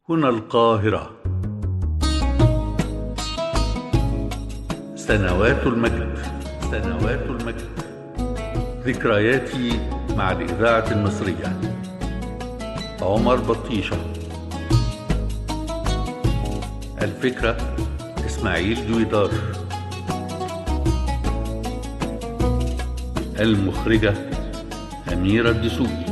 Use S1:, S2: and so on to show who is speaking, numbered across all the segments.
S1: هنا القاهرة سنوات المجد سنوات المجد ذكرياتي مع الإذاعة المصرية عمر بطيشة الفكرة إسماعيل دويدار المخرجة أميرة الدسوقي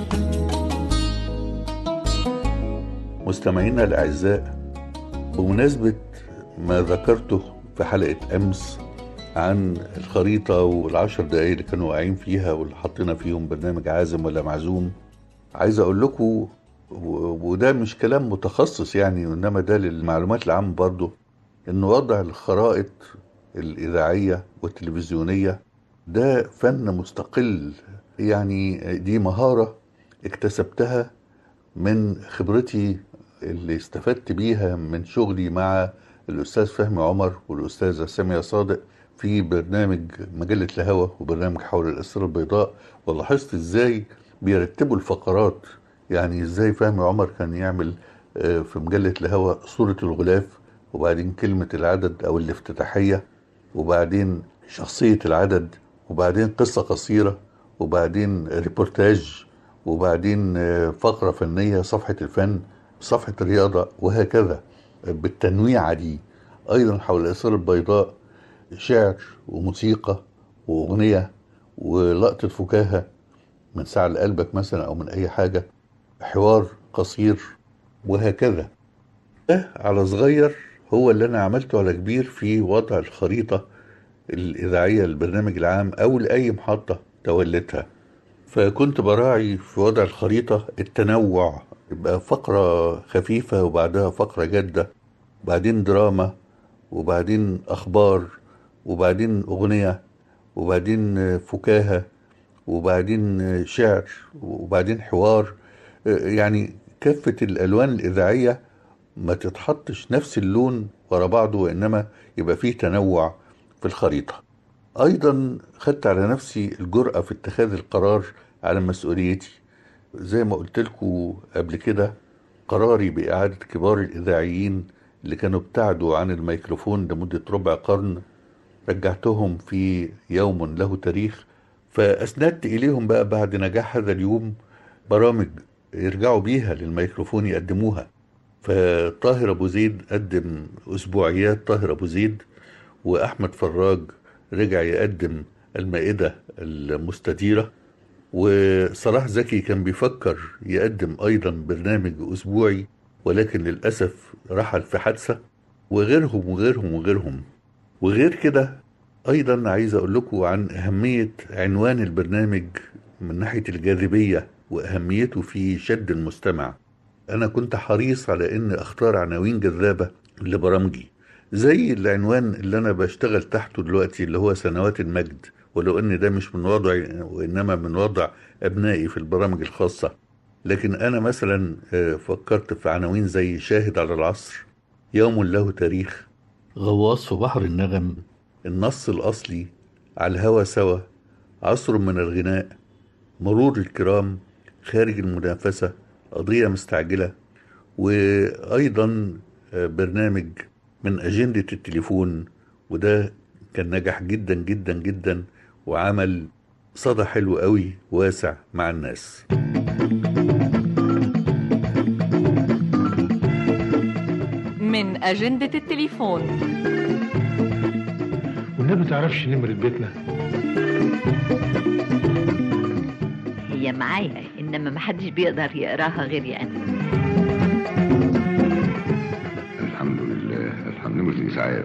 S1: مستمعينا الأعزاء بمناسبة ما ذكرته في حلقة أمس عن الخريطة والعشر دقايق اللي كانوا واقعين فيها واللي حطينا فيهم برنامج عازم ولا معزوم عايز أقول لكم و- وده مش كلام متخصص يعني إنما ده للمعلومات العامة برضو إن وضع الخرائط الإذاعية والتلفزيونية ده فن مستقل يعني دي مهارة اكتسبتها من خبرتي اللي استفدت بيها من شغلي مع الأستاذ فهمي عمر والأستاذة سامية صادق في برنامج مجلة الهوى وبرنامج حول الأسرة البيضاء ولاحظت إزاي بيرتبوا الفقرات يعني إزاي فهمي عمر كان يعمل آه، في مجلة الهوى صورة الغلاف وبعدين كلمة العدد أو الافتتاحية وبعدين شخصية العدد وبعدين قصة قصيرة وبعدين ريبورتاج وبعدين آه، فقرة فنية صفحة الفن صفحة الرياضة وهكذا بالتنويعة دي أيضا حول الأسرة البيضاء شعر وموسيقى وأغنية ولقطة فكاهة من ساعة لقلبك مثلا أو من أي حاجة حوار قصير وهكذا ده على صغير هو اللي أنا عملته على كبير في وضع الخريطة الإذاعية للبرنامج العام أو لأي محطة تولتها فكنت براعي في وضع الخريطة التنوع يبقى فقرة خفيفة وبعدها فقرة جادة وبعدين دراما وبعدين أخبار وبعدين أغنية وبعدين فكاهة وبعدين شعر وبعدين حوار يعني كافة الألوان الإذاعية ما تتحطش نفس اللون ورا بعضه وإنما يبقى فيه تنوع في الخريطة أيضا خدت على نفسي الجرأة في اتخاذ القرار على مسؤوليتي زي ما قلت لكم قبل كده قراري بإعادة كبار الإذاعيين اللي كانوا ابتعدوا عن الميكروفون لمدة ربع قرن رجعتهم في يوم له تاريخ فأسندت إليهم بقى بعد نجاح هذا اليوم برامج يرجعوا بيها للميكروفون يقدموها فطاهر أبو زيد قدم أسبوعيات طاهر أبو زيد وأحمد فراج رجع يقدم المائدة المستديرة وصلاح زكي كان بيفكر يقدم أيضا برنامج أسبوعي ولكن للأسف رحل في حادثة وغيرهم وغيرهم وغيرهم وغير كده أيضا عايز أقول لكم عن أهمية عنوان البرنامج من ناحية الجاذبية وأهميته في شد المستمع أنا كنت حريص على إن أختار عناوين جذابة لبرامجي زي العنوان اللي أنا بشتغل تحته دلوقتي اللي هو سنوات المجد ولو إن ده مش من وضعي وإنما من وضع أبنائي في البرامج الخاصة لكن أنا مثلا آه، فكرت في عناوين زي شاهد على العصر يوم له تاريخ غواص في بحر النغم النص الأصلي على الهوى سوا عصر من الغناء مرور الكرام خارج المنافسة قضية مستعجلة وأيضا آه، برنامج من أجندة التليفون وده كان نجح جدا جدا جدا وعمل صدى حلو قوي واسع مع الناس
S2: من أجندة التليفون
S3: والنبي تعرفش نمرة بيتنا
S4: هي معايا انما محدش بيقدر يقراها غيري انا
S5: الحمد لله الحمد لله الإسعاف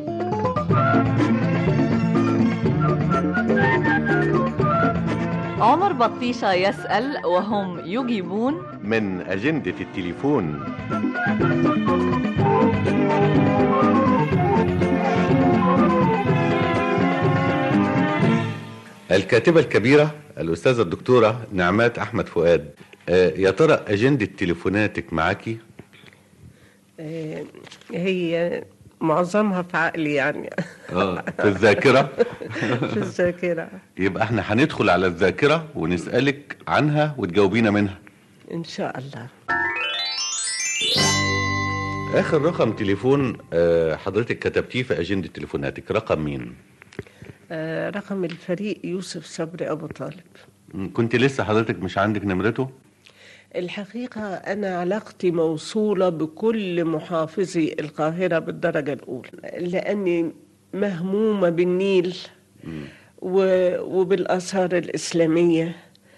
S2: عمر بطيشة يسأل وهم يجيبون
S6: من أجندة التليفون الكاتبة الكبيرة الأستاذة الدكتورة نعمات أحمد فؤاد آه، يا ترى أجندة تليفوناتك معاكي
S7: آه، هي معظمها في عقلي يعني
S6: اه في الذاكرة
S7: في الذاكرة
S6: يبقى احنا هندخل على الذاكرة ونسألك عنها وتجاوبينا منها
S7: إن شاء الله
S6: اخر رقم تليفون آه، حضرتك كتبتيه في اجندة تليفوناتك رقم مين
S7: آه، رقم الفريق يوسف صبري أبو طالب
S6: م، كنت لسه حضرتك مش عندك نمرته
S7: الحقيقة أنا علاقتي موصولة بكل محافظي القاهرة بالدرجة الأولى لأني مهمومة بالنيل و- وبالآثار الإسلامية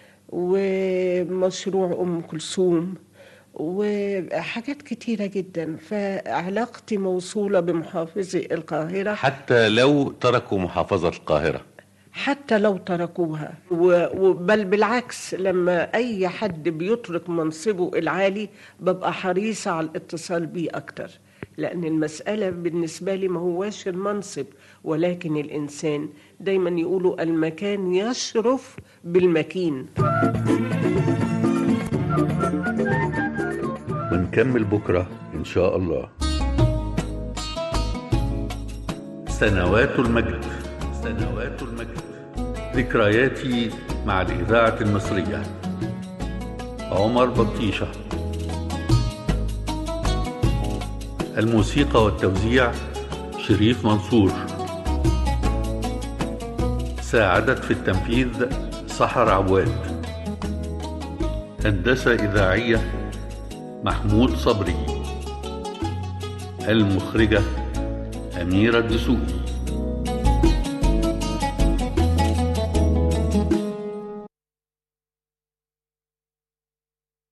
S7: ومشروع أم كلثوم وحاجات كتيرة جدا فعلاقتي موصولة بمحافظي القاهرة
S6: حتى لو تركوا محافظة القاهرة
S7: حتى لو تركوها و- و- بل بالعكس لما أي حد بيترك منصبه العالي ببقى حريصة على الاتصال بيه أكتر لأن المسألة بالنسبة لي ما هواش المنصب ولكن الإنسان دايما يقولوا المكان يشرف بالمكين
S1: ونكمل بكرة إن شاء الله سنوات المجد سنوات المجد ذكرياتي مع الإذاعة المصرية عمر بطيشة الموسيقى والتوزيع شريف منصور ساعدت في التنفيذ سحر عواد هندسة إذاعية محمود صبري المخرجة أميرة الدسوقي